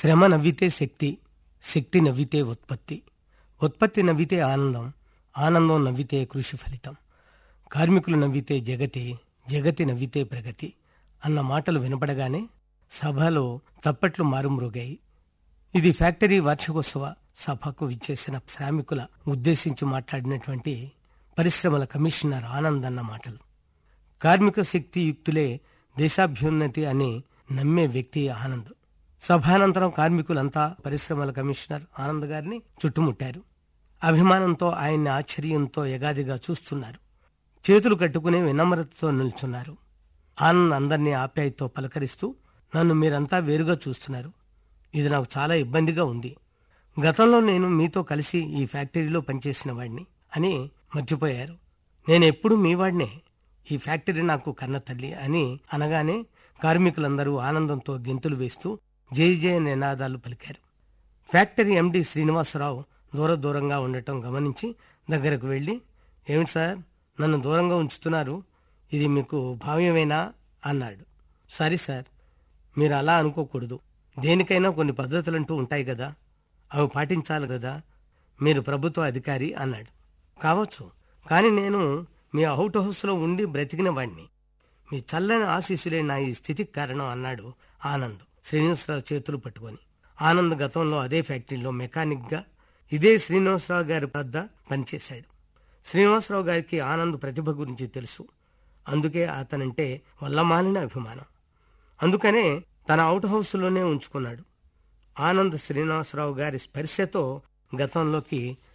శ్రమ నవ్వితే శక్తి శక్తి నవ్వితే ఉత్పత్తి ఉత్పత్తి నవ్వితే ఆనందం ఆనందం నవ్వితే కృషి ఫలితం కార్మికులు నవ్వితే జగతి జగతి నవ్వితే ప్రగతి అన్న మాటలు వినపడగానే సభలో తప్పట్లు మారుమ్రోగాయి ఇది ఫ్యాక్టరీ వార్షికోత్సవ సభకు విచ్చేసిన శ్రామికుల ఉద్దేశించి మాట్లాడినటువంటి పరిశ్రమల కమిషనర్ ఆనంద్ అన్న మాటలు కార్మిక శక్తి యుక్తులే దేశాభ్యున్నతి అని నమ్మే వ్యక్తి ఆనంద్ సభానంతరం కార్మికులంతా పరిశ్రమల కమిషనర్ ఆనంద్ గారిని చుట్టుముట్టారు అభిమానంతో ఆయన్ని ఆశ్చర్యంతో ఎగాదిగా చూస్తున్నారు చేతులు కట్టుకుని వినమ్రతతో నిల్చున్నారు ఆనంద్ అందరినీ ఆప్యాయతో పలకరిస్తూ నన్ను మీరంతా వేరుగా చూస్తున్నారు ఇది నాకు చాలా ఇబ్బందిగా ఉంది గతంలో నేను మీతో కలిసి ఈ ఫ్యాక్టరీలో పనిచేసిన వాడిని అని మర్చిపోయారు నేను ఎప్పుడు మీ వాడినే ఈ ఫ్యాక్టరీ నాకు కన్న తల్లి అని అనగానే కార్మికులందరూ ఆనందంతో గెంతులు వేస్తూ జై జయ నినాదాలు పలికారు ఫ్యాక్టరీ ఎండి శ్రీనివాసరావు దూర దూరంగా ఉండటం గమనించి దగ్గరకు వెళ్ళి ఏమిటి సార్ నన్ను దూరంగా ఉంచుతున్నారు ఇది మీకు భావ్యమేనా అన్నాడు సరే సార్ మీరు అలా అనుకోకూడదు దేనికైనా కొన్ని పద్ధతులంటూ ఉంటాయి కదా అవి పాటించాలి కదా మీరు ప్రభుత్వ అధికారి అన్నాడు కావచ్చు కానీ నేను మీ అవుట్ హౌస్లో ఉండి బ్రతికిన వాడిని మీ చల్లని ఆశీస్సులే నా ఈ స్థితికి కారణం అన్నాడు ఆనంద్ శ్రీనివాసరావు చేతులు పట్టుకొని ఆనంద్ గతంలో అదే ఫ్యాక్టరీలో మెకానిక్గా ఇదే శ్రీనివాసరావు గారి వద్ద పనిచేశాడు శ్రీనివాసరావు గారికి ఆనంద్ ప్రతిభ గురించి తెలుసు అందుకే అతనంటే వల్లమాలిన అభిమానం అందుకనే తన అవుట్ హౌస్లోనే ఉంచుకున్నాడు ఆనంద్ శ్రీనివాసరావు గారి స్పర్శతో గతంలోకి